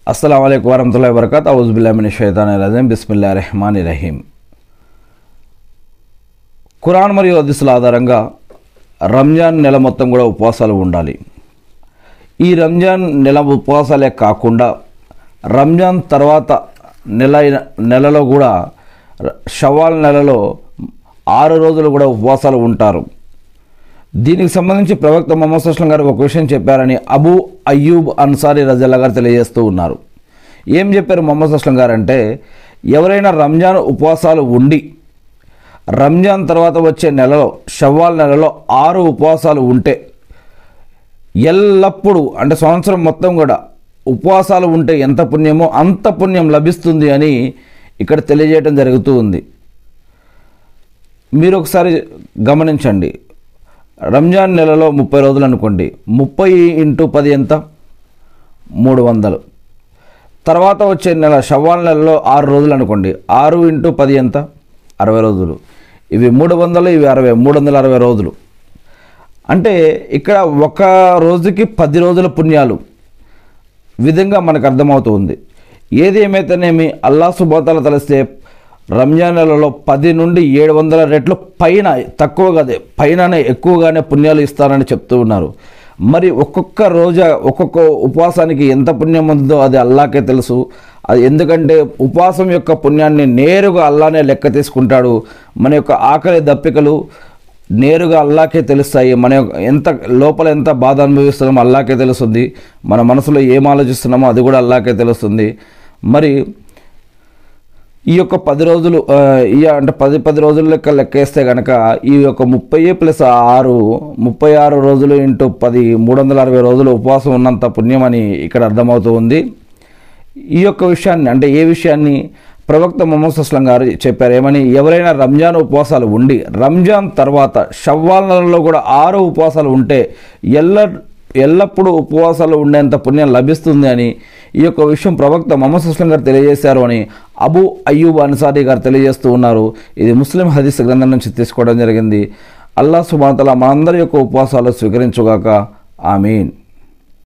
అస్సలం అయికు వరహతుల్లా వరకత్ ఔజుబుల్లామిని షైతాన్ రజీం బిస్మిల్లా రెహమాన్ రహీం ఖురాన్ మరియు హదీసుల ఆధారంగా రంజాన్ నెల మొత్తం కూడా ఉపవాసాలు ఉండాలి ఈ రంజాన్ నెల ఉపవాసాలే కాకుండా రంజాన్ తర్వాత నెల నెలలో కూడా షవాల్ నెలలో ఆరు రోజులు కూడా ఉపవాసాలు ఉంటారు దీనికి సంబంధించి ప్రవక్త మొహమ్మద్ సుస్లం గారు ఒక విషయం చెప్పారని అబూ అయ్యూబ్ అన్సారీ రజల్లా గారు తెలియజేస్తూ ఉన్నారు ఏం చెప్పారు మొహమ్మద్ సుస్లం గారు అంటే ఎవరైనా రంజాన్ ఉపవాసాలు ఉండి రంజాన్ తర్వాత వచ్చే నెలలో షవ్వాల్ నెలలో ఆరు ఉపవాసాలు ఉంటే ఎల్లప్పుడూ అంటే సంవత్సరం మొత్తం కూడా ఉపవాసాలు ఉంటే ఎంత పుణ్యమో అంత పుణ్యం లభిస్తుంది అని ఇక్కడ తెలియజేయడం జరుగుతూ ఉంది మీరు ఒకసారి గమనించండి రంజాన్ నెలలో ముప్పై రోజులు అనుకోండి ముప్పై ఇంటూ పది ఎంత మూడు వందలు తర్వాత వచ్చే నెల షవ్వాల్ నెలలో ఆరు రోజులు అనుకోండి ఆరు ఇంటూ పది ఎంత అరవై రోజులు ఇవి మూడు వందలు ఇవి అరవై మూడు వందల అరవై రోజులు అంటే ఇక్కడ ఒక రోజుకి పది రోజుల పుణ్యాలు విధంగా మనకు అర్థమవుతుంది ఏది ఏమైతేనేమి అల్లా సుబోతాల తలిస్తే రంజాన్ నెలలో పది నుండి ఏడు వందల రెట్లు పైన తక్కువ కదే పైననే ఎక్కువగానే పుణ్యాలు ఇస్తారని చెప్తూ ఉన్నారు మరి ఒక్కొక్క రోజా ఒక్కొక్క ఉపవాసానికి ఎంత పుణ్యం ఉందో అది అల్లాకే తెలుసు అది ఎందుకంటే ఉపవాసం యొక్క పుణ్యాన్ని నేరుగా అల్లానే లెక్క తీసుకుంటాడు మన యొక్క ఆకలి దప్పికలు నేరుగా అల్లాకే తెలుస్తాయి మన యొక్క ఎంత లోపల ఎంత బాధ అనుభవిస్తున్నామో అల్లాకే తెలుస్తుంది మన మనసులో ఏం ఆలోచిస్తున్నామో అది కూడా అల్లాకే తెలుస్తుంది మరి ఈ యొక్క పది రోజులు ఆ, ఈ అంటే పది పది రోజుల లెక్క లెక్కేస్తే కనుక ఈ యొక్క ముప్పై ప్లస్ ఆరు ముప్పై ఆరు రోజులు ఇంటూ పది మూడు వందల అరవై రోజులు ఉపవాసం ఉన్నంత పుణ్యం అని ఇక్కడ అర్థమవుతూ ఉంది ఈ యొక్క విషయాన్ని అంటే ఏ విషయాన్ని ప్రవక్త మొహమ్మద్ అస్లం గారు చెప్పారు ఏమని ఎవరైనా రంజాన్ ఉపవాసాలు ఉండి రంజాన్ తర్వాత షవ్వాల్ నెలలో కూడా ఆరు ఉపవాసాలు ఉంటే ఎల్ల ఎల్లప్పుడూ ఉపవాసాలు ఉండేంత పుణ్యం లభిస్తుంది అని ఈ యొక్క విషయం ప్రవక్త మొహమ్మద్ అస్లం గారు తెలియజేశారు అని అబూ అయ్యూబ్ అన్సారీ గారు తెలియజేస్తూ ఉన్నారు ఇది ముస్లిం హదీస్ గ్రంథం నుంచి తీసుకోవడం జరిగింది అల్లా సుబాతల మనందరి యొక్క ఉపవాసాలు స్వీకరించుగాక ఆమీన్